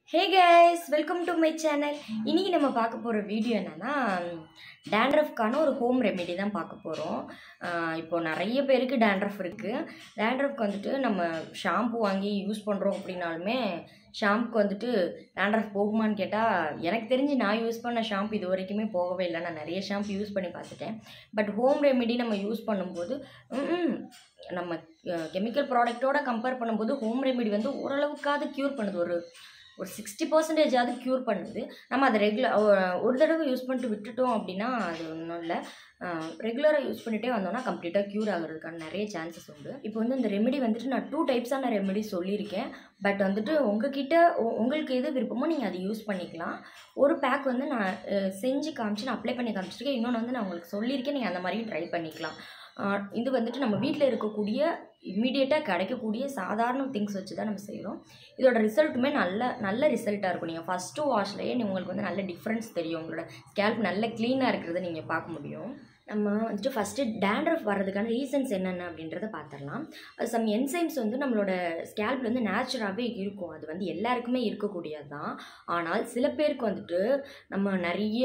Hey guys welcome to my channel இன்னைக்கு நம்ம பார்க்க போகிற வீடியோ என்னன்னா டேண்ட்ரஃப்கான ஒரு ஹோம் ரெமெடி தான் பார்க்க போகிறோம் இப்போ நிறைய பேருக்கு டேண்ட்ரஃப் இருக்குது டேண்ட்ரஃப்க்கு வந்துட்டு நம்ம ஷாம்பு வாங்கி யூஸ் பண்ணுறோம் அப்படின்னாலுமே ஷாம்புக்கு வந்துட்டு டேண்ட்ரஃப் போகுமான்னு கேட்டால் எனக்கு தெரிஞ்சு நான் யூஸ் பண்ண ஷாம்பு இது வரைக்குமே போகவே இல்லை நான் நிறைய ஷாம்பு யூஸ் பண்ணி பார்த்துட்டேன் பட் ஹோம் ரெமெடி நம்ம யூஸ் பண்ணும்போது ம்ம், நம்ம கெமிக்கல் ப்ராடக்ட்டோட கம்பேர் பண்ணும்போது ஹோம் ரெமெடி வந்து ஓரளவுக்காவது க்யூர் பண்ணுது ஒரு ஒரு சிக்ஸ்டி பர்சன்டேஜாவது க்யூர் பண்ணுது நம்ம அதை ரெகுலர் ஒரு தடவை யூஸ் பண்ணிட்டு விட்டுட்டோம் அப்படின்னா அது ஒன்றும் இல்லை ரெகுலராக யூஸ் பண்ணிகிட்டே வந்தோம்னா கம்ப்ளீட்டாக க்யூர் ஆகிறதுக்கான நிறைய சான்சஸ் உண்டு இப்போ வந்து இந்த ரெமெடி வந்துட்டு நான் டூ டைப்ஸான ரெமெடி சொல்லியிருக்கேன் பட் வந்துட்டு உங்ககிட்ட உ- உங்களுக்கு எது விருப்பமோ நீங்கள் அதை யூஸ் பண்ணிக்கலாம் ஒரு பேக் வந்து நான் அஹ், செஞ்சு காமிச்சு நான் அப்ளை பண்ணி காமிச்சிருக்கேன் இன்னொன்று வந்து நான் உங்களுக்கு சொல்லியிருக்கேன் நீங்கள் அந்த மாதிரியும் ட்ரை பண்ணிக்கலாம் அஹ், இது வந்துட்டு நம்ம வீட்டில் இருக்கக்கூடிய இம்மிடியேட்டாக கிடைக்கக்கூடிய சாதாரண திங்ஸ் வச்சு தான் நம்ம செய்கிறோம் இதோட ரிசல்ட்டுமே நல்ல நல்ல ரிசல்ட்டாக இருக்கும் நீங்கள் ஃபஸ்ட்டு வாஷ்லேயே உங்களுக்கு வந்து நல்ல டிஃப்ரென்ஸ் தெரியும் உங்களோட ஸ்கேல்ப் நல்ல க்ளீனாக இருக்கிறத நீங்கள் பார்க்க முடியும் நம்ம வந்துட்டு ஃபஸ்ட்டு டேண்ட்ரஃப் வர்றதுக்கான ரீசன்ஸ் என்னென்ன அப்படின்றத பார்த்துடலாம் அது சம் என்சைம்ஸ் வந்து நம்மளோட ஸ்கேல்ப்ல வந்து நேச்சுராகவே இருக்கும் அது வந்து எல்லாருக்குமே இருக்கக்கூடியது தான் ஆனால் சில பேருக்கு வந்துட்டு நம்ம நிறைய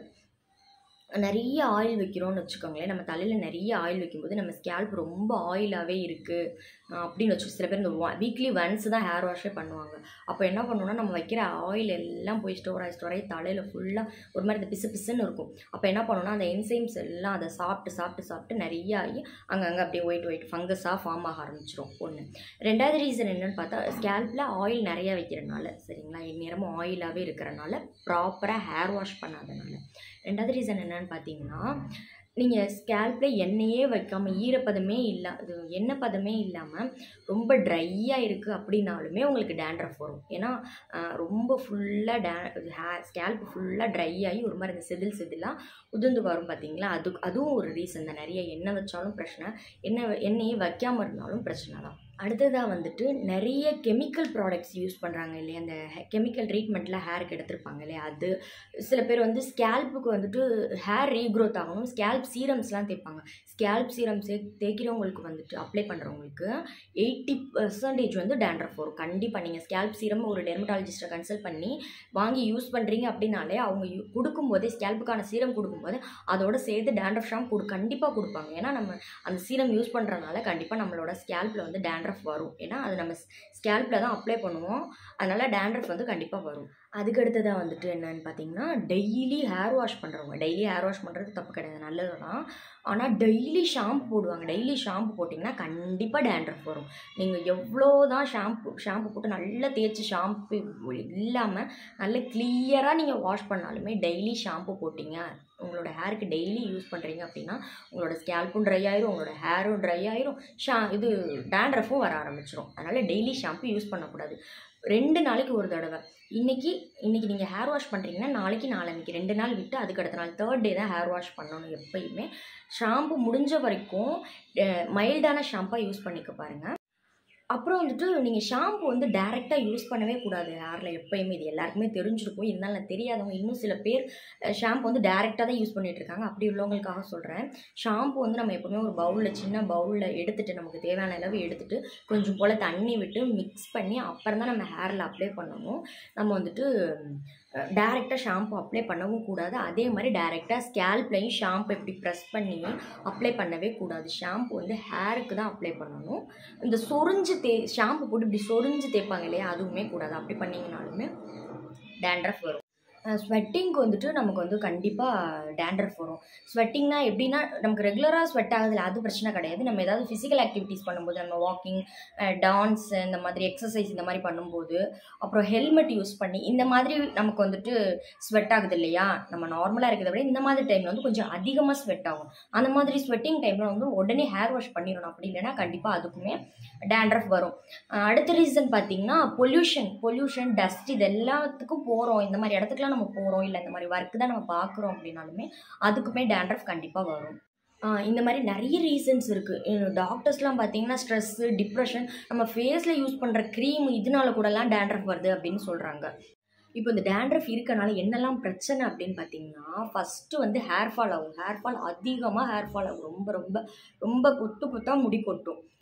நிறைய ஆயில் வைக்கிறோம்னு வச்சுக்கோங்களேன் நம்ம தலையில் நிறைய ஆயில் வைக்கும்போது நம்ம ஸ்கேல்ப் ரொம்ப ஆயிலாகவே இருக்குது அப்படின்னு வச்சு சில பேர் இந்த வீக்லி ஒன்ஸ் தான் ஹேர் வாஷே பண்ணுவாங்க அப்போ என்ன பண்ணுவோம்னா நம்ம வைக்கிற ஆயில் எல்லாம் போய் ஸ்டோர் ஆகி ஸ்டோர் ஆகி தலையில் ஃபுல்லாக ஒரு மாதிரி இந்த பிசு பிசுன்னு இருக்கும் அப்போ என்ன பண்ணணும்னா அந்த என்சைம்ஸ் எல்லாம் அதை சாப்பிட்டு சாப்பிட்டு சாப்பிட்டு நிறைய ஆகி அங்கங்கே அப்படியே ஒயிட் ஒயிட் ஃபங்கஸாக ஃபார்ம் ஆக ஆரம்பிச்சிரும் ஒன்று ரெண்டாவது ரீசன் என்னன்னு பார்த்தா ஸ்கேல்பில் ஆயில் நிறையா வைக்கிறனால சரிங்களா நேரமும் ஆயிலாகவே இருக்கிறனால ப்ராப்பராக ஹேர் வாஷ் பண்ணாதனால ரெண்டாவது ரீசன் என்னன்னு பார்த்தீங்கன்னா நீங்கள் ஸ்கேல்பில் எண்ணெயே வைக்காமல் ஈரப்பதமே இல்லை அது எண்ணெய் பதமே இல்லாமல் ரொம்ப ட்ரையாக இருக்குது அப்படின்னாலுமே உங்களுக்கு டேண்ட்ரஃப் வரும் ஏன்னா ஆஹ், ரொம்ப ஃபுல்லாக டே ஹேர் ஸ்கேல்ப் ஃபுல்லாக ட்ரை ஆகி ஒரு மாதிரி இந்த செதில் செதிலாக உதிர்ந்து வரும் பார்த்தீங்களா அது அதுவும் ஒரு ரீசன் தான் நிறைய எண்ணெய் வச்சாலும் பிரச்சனை எண்ணெய் எண்ணெயே வைக்காமல் இருந்தாலும் பிரச்சனை தான் அடுத்ததாக வந்துட்டு நிறைய கெமிக்கல் ப்ராடக்ட்ஸ் யூஸ் பண்ணுறாங்க இல்லையா அந்த கெமிக்கல் ட்ரீட்மெண்ட்டில் ஹேருக்கு எடுத்திருப்பாங்க இல்லையா அது சில பேர் வந்து ஸ்கேல்ப்புக்கு வந்துட்டு ஹேர் ரீக்ரோத் ஆகணும் ஸ்கேல்ப் சீரம்ஸ்லாம் தேய்ப்பாங்க ஸ்கேல்ப் சீரம் சே தேய்க்கிறவங்களுக்கு வந்துட்டு அப்ளை பண்ணுறவங்களுக்கு எயிட்டி பர்சன்டேஜ் வந்து டேண்ட்ரஃப் வரும் கண்டிப்பாக நீங்கள் ஸ்கேல்ப் சீரம் ஒரு டெர்மட்டாலஜிஸ்ட்டை கன்சல்ட் பண்ணி வாங்கி யூஸ் பண்ணுறீங்க அப்படின்னாலே அவங்க யூ கொடுக்கும்போதே ஸ்கேல்ப்புக்கான சீரம் கொடுக்கும்போது அதோட சேர்த்து டேண்ட்ரஃப் ஷாம்பு கொடு கண்டிப்பாக கொடுப்பாங்க ஏன்னா நம்ம அந்த சீரம் யூஸ் பண்ணுறனால கண்டிப்பாக நம்மளோட ஸ்கேல்ப்பில் வந்து டேண்ட்ரஃப் வரும் ஏன்னா அது நம்ம ஸ்கேல்ப்பில் தான் அப்ளை பண்ணுவோம் அதனால் டேண்ட்ரஃப் வந்து கண்டிப்பாக வரும் அதுக்கு அடுத்ததாக வந்துட்டு என்னன்னு பார்த்தீங்கன்னா டெய்லி ஹேர் வாஷ் பண்ணுறவங்க டெய்லி ஹேர் வாஷ் பண்ணுறது தப்பு கிடையாது நல்லது தான் ஆனால் டெய்லி ஷாம்பு போடுவாங்க டெய்லி ஷாம்பு போட்டிங்கன்னா கண்டிப்பாக டேண்ட்ரஃப் வரும் நீங்கள் எவ்வளோ தான் ஷாம்பு ஷாம்பு போட்டு நல்லா தேய்ச்சி ஷாம்பு இல்லாமல் நல்ல கிளியராக நீங்கள் வாஷ் பண்ணாலுமே டெய்லி ஷாம்பு போட்டிங்க உங்களோட ஹேருக்கு டெய்லி யூஸ் பண்ணுறீங்க அப்படின்னா உங்களோட ஸ்கேல்ப்பும் ட்ரை ஆயிரும் உங்களோட ஹேரும் ட்ரை ஆயிரும் ஷா இது டேண்ட்ரஃபும் வர ஆரம்பிச்சிரும் அதனால் டெய்லி ஷாம்பு யூஸ் பண்ணக்கூடாது ரெண்டு நாளைக்கு ஒரு தடவை இன்னைக்கு இன்னைக்கு நீங்கள் ஹேர் வாஷ் பண்ணுறீங்கன்னா நாளைக்கு நாளன்னைக்கு ரெண்டு நாள் விட்டு அதுக்கு அடுத்த நாள் தேர்ட் டே தான் ஹேர் வாஷ் பண்ணணும் எப்பயுமே ஷாம்பு முடிஞ்ச வரைக்கும் மைல்டான ஷாம்பாக யூஸ் பண்ணிக்க பாருங்கள் அப்புறம் வந்துட்டு நீங்கள் ஷாம்பு வந்து டைரெக்டாக யூஸ் பண்ணவே கூடாது ஹேரில் எப்பயுமே இது எல்லாருக்குமே தெரிஞ்சிருக்கும் இருந்தாலும் நான் தெரியாதவங்க இன்னும் சில பேர் ஷாம்பு வந்து டைரெக்டாக தான் யூஸ் பண்ணிட்டு இருக்காங்க அப்படி உள்ளவங்களுக்காக சொல்கிறேன் ஷாம்பு வந்து நம்ம எப்பவுமே ஒரு பவுலில் சின்ன பவுலில் எடுத்துட்டு நமக்கு தேவையான அளவு எடுத்துட்டு கொஞ்சம் போல் தண்ணி விட்டு மிக்ஸ் பண்ணி அப்புறம் தான் நம்ம ஹேரில் அப்ளை பண்ணணும் நம்ம வந்துட்டு டேரெக்டாக ஷாம்பு அப்ளை பண்ணவும் கூடாது அதே மாதிரி டேரெக்டாக ஸ்கேல்ப்லையும் ஷாம்பு இப்படி ப்ரெஸ் பண்ணி அப்ளை பண்ணவே கூடாது ஷாம்பு வந்து ஹேருக்கு தான் அப்ளை பண்ணணும் இந்த சொரிஞ்சு தே ஷாம்பு போட்டு இப்படி சொரிஞ்சு தேய்ப்பாங்க இல்லையா அதுவுமே கூடாது அப்படி பண்ணிங்கனாலுமே டேண்ட்ரஃப் வரும் ஸ்வெட்டிங்க்கு வந்துட்டு நமக்கு வந்து கண்டிப்பாக டேண்ட்ரஃப் வரும் ஸ்வெட்டிங்னா எப்படின்னா நமக்கு ரெகுலராக ஸ்வெட் ஆகுதுல அது பிரச்சனை கிடையாது நம்ம ஏதாவது ஃபிசிக்கல் ஆக்டிவிட்டீஸ் பண்ணும்போது நம்ம வாக்கிங் டான்ஸ் இந்த மாதிரி எக்ஸசைஸ் இந்த மாதிரி பண்ணும்போது அப்புறம் ஹெல்மெட் யூஸ் பண்ணி இந்த மாதிரி நமக்கு வந்துட்டு ஸ்வெட் ஆகுது இல்லையா நம்ம நார்மலாக இருக்கிறத விட இந்த மாதிரி டைமில் வந்து கொஞ்சம் அதிகமாக ஸ்வெட் ஆகும் அந்த மாதிரி ஸ்வெட்டிங் டைமில் வந்து உடனே ஹேர் வாஷ் பண்ணிடணும் அப்படி இல்லைன்னா கண்டிப்பாக அதுக்குமே டேண்ட்ரஃப் வரும் அஹ் அடுத்த ரீசன் பார்த்தீங்கன்னா பொல்யூஷன் பொல்யூஷன் டஸ்ட் இது எல்லாத்துக்கும் போகிறோம் இந்த மாதிரி இடத்துக்குலாம் நம்ம போகிறோம் இல்லை இந்த மாதிரி ஒர்க் தான் நம்ம பார்க்குறோம் அப்படின்னாலுமே அதுக்குமே டேண்ட்ரஃப் கண்டிப்பாக வரும் ஆஹ் இந்த மாதிரி நிறைய ரீசன்ஸ் இருக்குது டாக்டர்ஸ்லாம் பார்த்தீங்கன்னா ஸ்ட்ரெஸ்ஸு டிப்ரெஷன் நம்ம ஃபேஸில் யூஸ் பண்ணுற க்ரீம் இதனால கூடலாம் டேண்ட்ரஃப் வருது அப்படின்னு சொல்கிறாங்க இப்போ இந்த டேண்ட்ரஃப் இருக்கனால என்னெல்லாம் பிரச்சனை அப்படின்னு பார்த்தீங்கன்னா ஃபஸ்ட்டு வந்து ஹேர் ஃபால் ஆகும் ஹேர் ஃபால் அதிகமாக ஹேர் ஃபால் ஆகும் ரொம்ப ரொம்ப ரொம்ப கொத்து கொத்தாக முடி கொட்டும்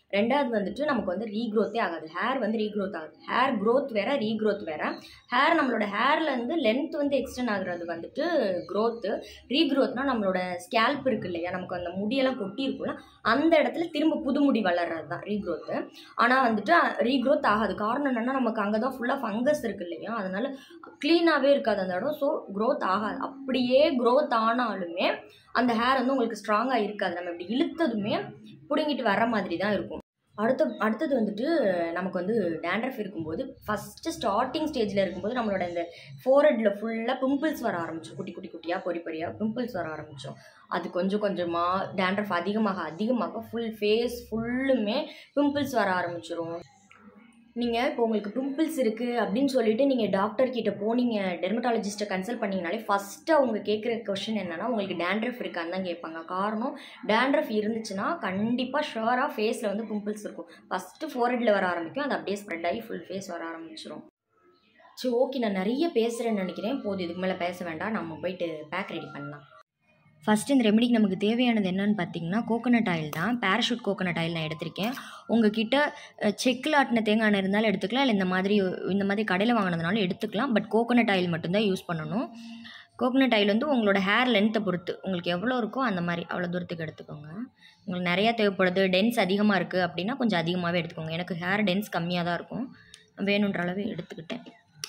ரெண்டாவது வந்துட்டு நமக்கு வந்து ரீக்ரோத்தே ஆகாது ஹேர் வந்து ரீக்ரோத் ஆகுது ஹேர் growth வேற ரீக்ரோத் வேற ஹேர் நம்மளோட ஹேர்லேருந்து லென்த் வந்து எக்ஸ்டெண்ட் ஆகுறது வந்துட்டு க்ரோத்து ரீக்ரோத்னா நம்மளோட ஸ்கேல்ப் இருக்கு இல்லையா நமக்கு அந்த முடியெல்லாம் கொட்டி இருக்கும்ல அந்த இடத்துல திரும்ப புது முடி வளர்றது தான் ரீக்ரோத்து ஆனால் வந்துட்டு ரீக்ரோத் ஆகாது காரணம் என்னென்னா நமக்கு அங்கே தான் ஃபுல்லாக ஃபங்கஸ் இருக்கு இல்லையா அதனால க்ளீனாகவே இருக்காது அந்த இடம் ஸோ growth ஆகாது அப்படியே growth ஆனாலுமே அந்த ஹேர் வந்து உங்களுக்கு ஸ்ட்ராங்காக இருக்காது நம்ம இப்படி இழுத்ததுமே பிடுங்கிட்டு வர மாதிரி தான் இருக்கும் அடுத்த அடுத்தது வந்துட்டு நமக்கு வந்து டேண்ட்ரஃப் இருக்கும்போது ஃபஸ்ட்டு ஸ்டார்டிங் ஸ்டேஜில் இருக்கும்போது நம்மளோட இந்த ஃபோரஹெட்டில் ஃபுல்லாக பிம்பிள்ஸ் வர ஆரம்பிச்சோம் குட்டி குட்டி குட்டியாக பொறி பொறியாக பிம்பிள்ஸ் வர ஆரம்பித்தோம் அது கொஞ்சம் கொஞ்சமாக டேண்ட்ரஃப் அதிகமாக அதிகமாக ஃபுல் ஃபேஸ் ஃபுல்லுமே பிம்பிள்ஸ் வர ஆரம்பிச்சிரும் நீங்கள் இப்போ உங்களுக்கு பிம்பிள்ஸ் இருக்குது அப்படின்னு சொல்லிட்டு நீங்கள் டாக்டர் கிட்ட போனீங்க டெர்மட்டாலஜிஸ்ட்டை கன்சல்ட் பண்ணீங்கனாலே ஃபஸ்ட்டு அவங்க கேட்குற கொஷின் என்னன்னா உங்களுக்கு டேண்ட்ரஃப் இருக்கான்னு தான் கேட்பாங்க காரணம் டேண்ட்ரஃப் இருந்துச்சுன்னா கண்டிப்பாக ஷுவராக ஃபேஸில் வந்து பிம்பிள்ஸ் இருக்கும் ஃபஸ்ட்டு ஃபோர்ஹெட்டில் வர ஆரம்பிக்கும் அது அப்படியே ஸ்ப்ரெட் ஆகி ஃபுல் ஃபேஸ் வர ஆரம்பிச்சிரும் சரி ஓகே நான் நிறைய பேசுகிறேன்னு நினைக்கிறேன் போதும் இதுக்கு மேலே பேச வேண்டாம் நம்ம போயிட்டு பேக் ரெடி பண்ணலாம் ஃபஸ்ட்டு இந்த ரெமெடிக்கு நமக்கு தேவையானது என்னன்னு பார்த்தீங்கன்னா கோகோனட் ஆயில் தான் பேராஷூட் கோகோனட் ஆயில் நான் எடுத்திருக்கேன் உங்ககிட்ட செக்கில் ஆட்டின தேங்காய் எண்ணெய் இருந்தாலும் எடுத்துக்கலாம் இல்லை இந்த மாதிரி இந்த மாதிரி கடையில் வாங்கினதுனாலும் எடுத்துக்கலாம் பட் கோகோனட் ஆயில் மட்டும்தான் யூஸ் பண்ணணும் கோகோனட் ஆயில் வந்து உங்களோட ஹேர் லென்த்தை பொறுத்து உங்களுக்கு எவ்வளோ இருக்கோ அந்த மாதிரி அவ்வளோ தூரத்துக்கு எடுத்துக்கோங்க உங்களுக்கு நிறையா தேவைப்படுது டென்ஸ் அதிகமாக இருக்குது அப்படின்னா கொஞ்சம் அதிகமாகவே எடுத்துக்கோங்க எனக்கு ஹேர் டென்ஸ் கம்மியாக தான் இருக்கும் வேணுன்ற அளவு எடுத்துக்கிட்டேன்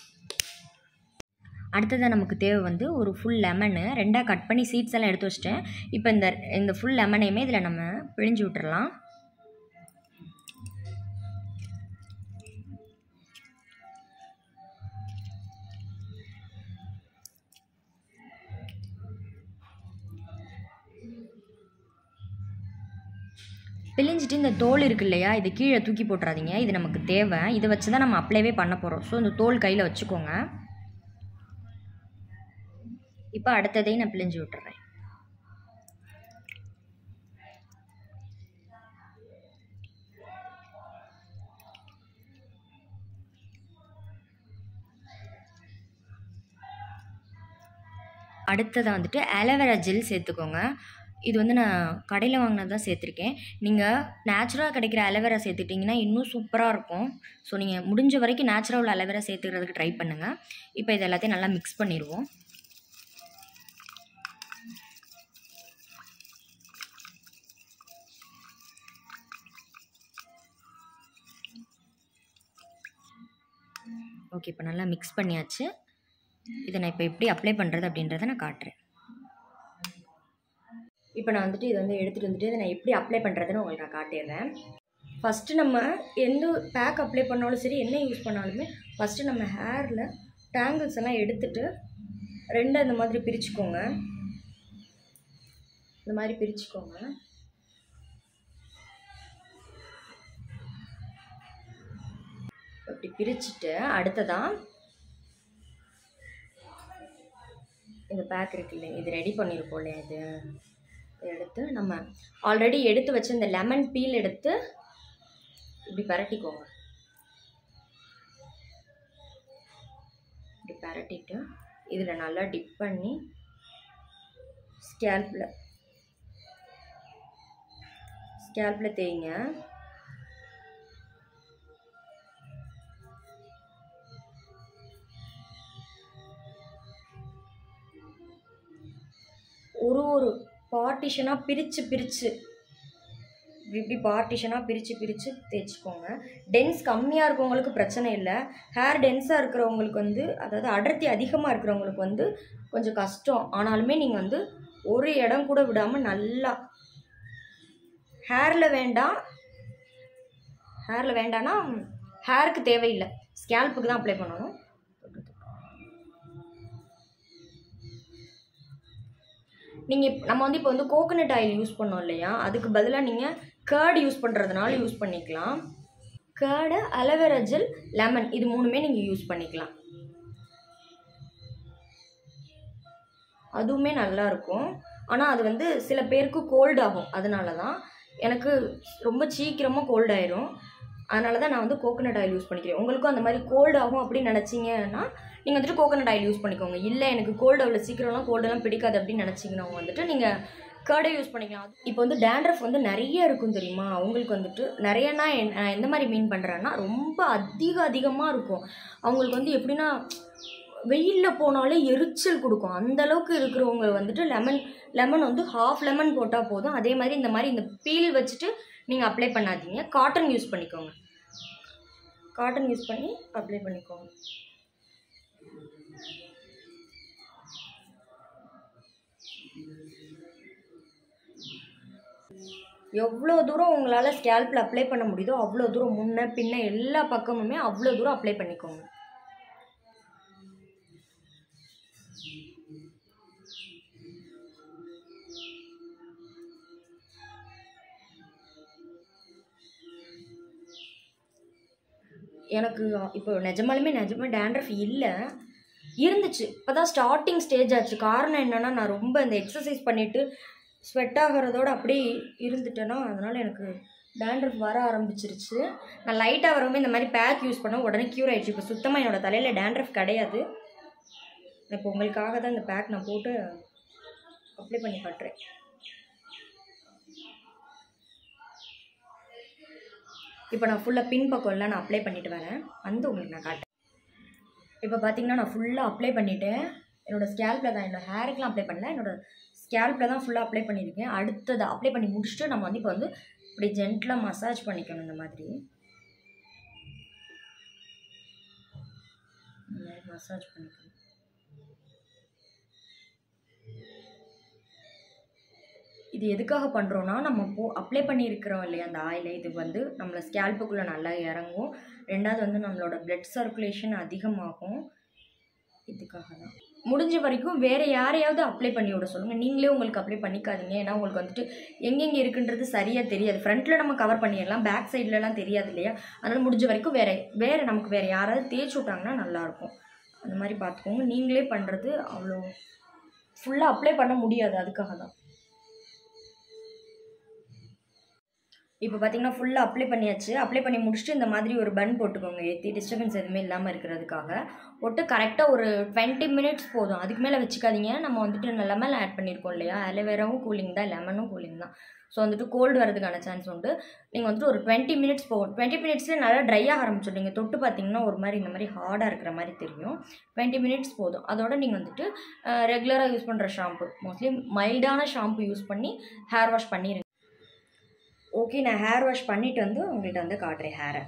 அடுத்ததாக நமக்கு தேவை வந்து ஒரு ஃபுல் லெமனு ரெண்டாக கட் பண்ணி சீட்ஸ் எல்லாம் எடுத்து வச்சிட்டேன் இப்போ இந்த இந்த ஃபுல் லெமனையுமே இதில் நம்ம பிழிஞ்சு விட்டுறலாம் பிழிஞ்சிட்டு இந்த தோல் இருக்கு இல்லையா இது கீழே தூக்கி போட்டுறாதீங்க இது நமக்கு தேவை இதை வச்சு தான் நம்ம அப்ளைவே பண்ண போகிறோம் ஸோ இந்த தோல் கையில் வச்சுக்கோங்க இப்போ அடுத்ததையும் நான் பிழிஞ்சு விட்டுறேன் அடுத்ததாக வந்துட்டு அலோவேரா ஜெல் சேர்த்துக்கோங்க இது வந்து நான் கடையில் வாங்கினது தான் சேர்த்துருக்கேன் நீங்கள் நேச்சுரலாக கிடைக்கிற அலோவேரா சேர்த்துட்டிங்கன்னா இன்னும் சூப்பராக இருக்கும் ஸோ நீங்கள் முடிஞ்ச வரைக்கும் நேச்சுரல் உள்ள அலோவேரா சேர்த்துக்கிறதுக்கு ட்ரை பண்ணுங்கள் இப்போ இது எல்லாத்தையும் நல்லா மிக்ஸ் பண்ணிடுவோம் ஓகே இப்போ நல்லா மிக்ஸ் பண்ணியாச்சு இதை நான் இப்போ எப்படி அப்ளை பண்ணுறது அப்படின்றத நான் காட்டுறேன் இப்போ நான் வந்துட்டு இதை வந்து எடுத்துகிட்டு வந்துட்டு இதை நான் எப்படி அப்ளை பண்ணுறதுன்னு உங்களுக்கு நான் காட்டிடுறேன் ஃபஸ்ட்டு நம்ம எந்த பேக் அப்ளை பண்ணாலும் சரி என்ன யூஸ் பண்ணாலுமே ஃபஸ்ட்டு நம்ம ஹேரில் டேங்கிள்ஸ் எல்லாம் எடுத்துட்டு ரெண்டு இந்த மாதிரி பிரிச்சுக்கோங்க இந்த மாதிரி பிரிச்சுக்கோங்க அப்படி பிரிச்சுட்டு அடுத்ததான் இந்த பேக் இருக்கு இல்லையா இது ரெடி பண்ணியிருக்கோம் இல்லையா இது இதை எடுத்து நம்ம ஆல்ரெடி எடுத்து வச்ச இந்த லெமன் பீல் எடுத்து இப்படி பரட்டிக்கோங்க இப்படி பரட்டிட்டு இதில் நல்லா டிப் பண்ணி ஸ்கேல்பில் ஸ்கேல்பில் தேய்ங்க ஒரு ஒரு பார்ட்டிஷனாக பிரித்து பிரித்து இப்படி பார்ட்டிஷனாக பிரித்து பிரித்து தேய்ச்சிக்கோங்க டென்ஸ் கம்மியாக இருக்கவங்களுக்கு பிரச்சனை இல்லை ஹேர் டென்ஸாக இருக்கிறவங்களுக்கு வந்து அதாவது அடர்த்தி அதிகமாக இருக்கிறவங்களுக்கு வந்து கொஞ்சம் கஷ்டம் ஆனாலுமே நீங்கள் வந்து ஒரு இடம் கூட விடாமல் நல்லா ஹேரில் வேண்டாம் ஹேரில் வேண்டான்னா ஹேருக்கு தேவையில்லை ஸ்கேல்ப்புக்கு தான் அப்ளை பண்ணணும் நீங்கள் நம்ம வந்து இப்போ வந்து கோகோனட் ஆயில் யூஸ் பண்ணோம் இல்லையா அதுக்கு பதிலாக நீங்கள் கேர்டு யூஸ் பண்ணுறதுனால யூஸ் பண்ணிக்கலாம் கேர்டு அலோவேரா ஜெல் லெமன் இது மூணுமே நீங்கள் யூஸ் பண்ணிக்கலாம் அதுவுமே நல்லா இருக்கும் ஆனால் அது வந்து சில பேருக்கு கோல்ட் ஆகும் அதனால தான் எனக்கு ரொம்ப சீக்கிரமாக கோல்ட் ஆயிரும் அதனால தான் நான் வந்து கோகோனட் ஆயில் யூஸ் பண்ணிக்கிறேன் உங்களுக்கும் அந்த மாதிரி கோல்ட் ஆகும் அப்படின்னு நினச்சிங்கன்னா நீங்கள் வந்துட்டு கோகோனட் ஆயில் யூஸ் பண்ணிக்கோங்க இல்லை எனக்கு கோல்டு அவ்வளோ சீக்கிரம்லாம் கோல்டெல்லாம் பிடிக்காது அப்படின்னு நினச்சிங்கன்னா வந்துட்டு நீங்கள் கர்டை யூஸ் பண்ணிக்கலாம் இப்போ வந்து டேண்ட்ரஃப் வந்து நிறைய இருக்கும் தெரியுமா அவங்களுக்கு வந்துட்டு நிறையனா என்- நான் எந்த மாதிரி மீன் பண்ணுறேன்னா ரொம்ப அதிக அதிகமாக இருக்கும் அவங்களுக்கு வந்து எப்படின்னா வெயிலில் போனாலே எரிச்சல் கொடுக்கும் அந்த அளவுக்கு இருக்கிறவங்க வந்துட்டு லெமன் லெமன் வந்து ஹாஃப் லெமன் போட்டால் போதும் அதே மாதிரி இந்த மாதிரி இந்த பீல் வச்சுட்டு நீங்கள் அப்ளை பண்ணாதீங்க காட்டன் யூஸ் பண்ணிக்கோங்க காட்டன் யூஸ் பண்ணி அப்ளை பண்ணிக்கோங்க எவ்வளோ தூரம் உங்களால் ஸ்கேல்பில் அப்ளை பண்ண முடியுதோ அவ்வளோ தூரம் முன்ன பின்ன எல்லா பக்கமுமே அவ்வளோ தூரம் அப்ளை பண்ணிக்கோங்க எனக்கு இப்போ நிஜமாலுமே நிஜமா டேண்ட்ரஃப் இல்லை இருந்துச்சு இப்போ தான் ஸ்டார்டிங் ஸ்டேஜ் ஆச்சு காரணம் என்னென்னா நான் ரொம்ப இந்த எக்ஸசைஸ் பண்ணிவிட்டு ஸ்வெட் ஆகிறதோட அப்படியே இருந்துட்டேன்னா அதனால் எனக்கு டேண்ட்ரஃப் வர ஆரம்பிச்சிருச்சு நான் லைட்டாக வரவும் இந்த மாதிரி பேக் யூஸ் பண்ண உடனே க்யூர் ஆயிடுச்சு இப்போ சுத்தமாக என்னோட தலையில் டேண்ட்ரஃப் கிடையாது இப்போ உங்களுக்காக தான் இந்த பேக் நான் போட்டு அப்ளை பண்ணி காட்டுறேன் இப்போ நான் ஃபுல்லாக பின் பக்கம்லாம் நான் அப்ளை பண்ணிட்டு வரேன் வந்து உங்களுக்கு நான் காட்டுறேன் இப்போ பார்த்தீங்கன்னா நான் ஃபுல்லாக அப்ளை பண்ணிட்டேன் என்னோடய ஸ்கேல்பில் தான் என்னோட ஹேருக்குலாம் அப்ளை பண்ணல என்னோட ஸ்கேல்பில் தான் ஃபுல்லாக அப்ளை பண்ணியிருக்கேன் அடுத்தது அப்ளை பண்ணி முடிச்சுட்டு நம்ம வந்து இப்போ வந்து இப்படி ஜென்டலாக மசாஜ் பண்ணிக்கணும் இந்த மாதிரி இந்த மாதிரி மசாஜ் பண்ணிக்கணும் இது எதுக்காக பண்ணுறோன்னா நம்ம போ அப்ளை பண்ணியிருக்கிறோம் இல்லையா அந்த ஆயிலை இது வந்து நம்மளை ஸ்கேல்ப்புக்குள்ளே நல்லா இறங்கும் ரெண்டாவது வந்து நம்மளோட பிளட் சர்க்குலேஷன் அதிகமாகும் இதுக்காக தான் முடிஞ்ச வரைக்கும் வேறு யாரையாவது அப்ளை பண்ணி விட சொல்லுங்கள் நீங்களே உங்களுக்கு அப்ளை பண்ணிக்காதீங்க ஏன்னா உங்களுக்கு வந்துட்டு எங்கெங்கே இருக்குன்றது சரியாக தெரியாது ஃப்ரண்ட்டில் நம்ம கவர் பண்ணிடலாம் பேக் சைட்லலாம் தெரியாது இல்லையா அதனால் முடிஞ்ச வரைக்கும் வேறு வேறு நமக்கு வேறு யாராவது தேய்ச்சி விட்டாங்கன்னா நல்லாயிருக்கும் அந்த மாதிரி பார்த்துக்கோங்க நீங்களே பண்ணுறது அவ்வளோ ஃபுல்லாக அப்ளை பண்ண முடியாது அதுக்காக தான் இப்போ பார்த்தீங்கன்னா ஃபுல்லாக அப்ளை பண்ணியாச்சு அப்ளை பண்ணி முடிச்சுட்டு இந்த மாதிரி ஒரு பன் போட்டுக்கோங்க ஏற்றி டிஸ்டர்பன்ஸ் எதுவுமே இல்லாமல் இருக்கிறதுக்காக போட்டு கரெக்டாக ஒரு டுவெண்ட்டி மினிட்ஸ் போதும் அதுக்கு மேலே வச்சுக்காதீங்க நம்ம வந்துட்டு லெமன் ஆட் பண்ணியிருக்கோம் இல்லையா அலோவேராவும் கூலிங் தான் லெமனும் கூலிங் தான் ஸோ வந்துட்டு கோல்டு வரதுக்கான சான்ஸ் உண்டு நீங்கள் வந்துட்டு ஒரு டுவெண்ட்டி மினிட்ஸ் போகும் டுவெண்ட்டி மினிட்ஸ்லேயே நல்லா ட்ரை ஆக ஆரம்பிச்சிடும் நீங்கள் தொட்டு பார்த்தீங்கன்னா ஒரு மாதிரி இந்த மாதிரி ஹார்டாக இருக்கிற மாதிரி தெரியும் டுவெண்ட்டி மினிட்ஸ் போதும் அதோட நீங்கள் வந்துட்டு ரெகுலராக யூஸ் பண்ணுற ஷாம்பு மோஸ்ட்லி மைல்டான ஷாம்பு யூஸ் பண்ணி ஹேர் வாஷ் பண்ணிடுங்க ஓகே நான் ஹேர் வாஷ் பண்ணிட்டு வந்து உங்கள்கிட்ட வந்து காட்டுறேன் ஹேரை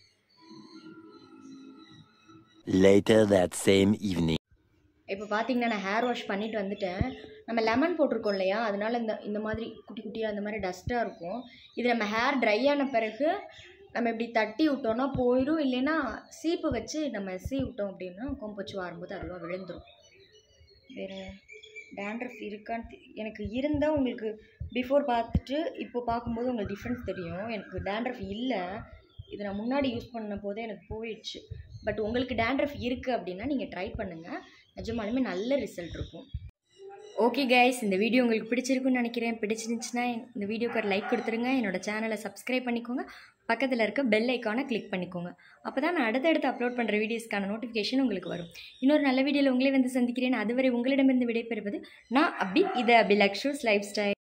Later that same evening. இப்போ பார்த்தீங்கன்னா நான் ஹேர் வாஷ் பண்ணிட்டு வந்துட்டேன் நம்ம லெமன் போட்டிருக்கோம் இல்லையா அதனால இந்த இந்த மாதிரி குட்டி குட்டியாக அந்த மாதிரி டஸ்ட்டாக இருக்கும் இது நம்ம ஹேர் ட்ரை ஆன பிறகு நம்ம இப்படி தட்டி விட்டோம்னா போயிடும் இல்லைன்னா சீப்பு வச்சு நம்ம சீ விட்டோம் அப்படின்னா கொம்பச்சு வரும்போது அதுவாக விழுந்துடும் வேறு டேண்ட்ரஃப் இருக்கான்னு தெ- எனக்கு இருந்தால் உங்களுக்கு பிஃபோர் பார்த்துட்டு இப்போ பார்க்கும்போது உங்களுக்கு டிஃப்ரென்ஸ் தெரியும் எனக்கு டேண்ட்ரஃப் இல்லை இது நான் முன்னாடி யூஸ் பண்ண போதே எனக்கு போயிடுச்சு பட் உங்களுக்கு டேண்ட்ரஃப் இருக்குது அப்படின்னா நீங்கள் ட்ரை பண்ணுங்கள் நிஜமாலுமே நல்ல ரிசல்ட் இருக்கும் ஓகே கைஸ் இந்த வீடியோ உங்களுக்கு பிடிச்சிருக்குன்னு நினைக்கிறேன் பிடிச்சிருந்துச்சுன்னா இந்த வீடியோக்கு ஒரு லைக் கொடுத்துருங்க என்னோட சேனலை சப்ஸ்கிரைப் பண்ணிக்கோங்க பக்கத்தில் இருக்க பெல் ஐக்கானை கிளிக் பண்ணிக்கோங்க அப்போ தான் நான் அடுத்தடுத்து அப்லோட் பண்ணுற வீடியோஸ்க்கான நோட்டிஃபிகேஷன் உங்களுக்கு வரும் இன்னொரு நல்ல வீடியோவில் உங்களே வந்து சந்திக்கிறேன் அதுவரை உங்களிடமிருந்து விடைபெறுவது நான் அப்படி இதை அபிலக்ஷூஸ் லைஃப் ஸ்டைல்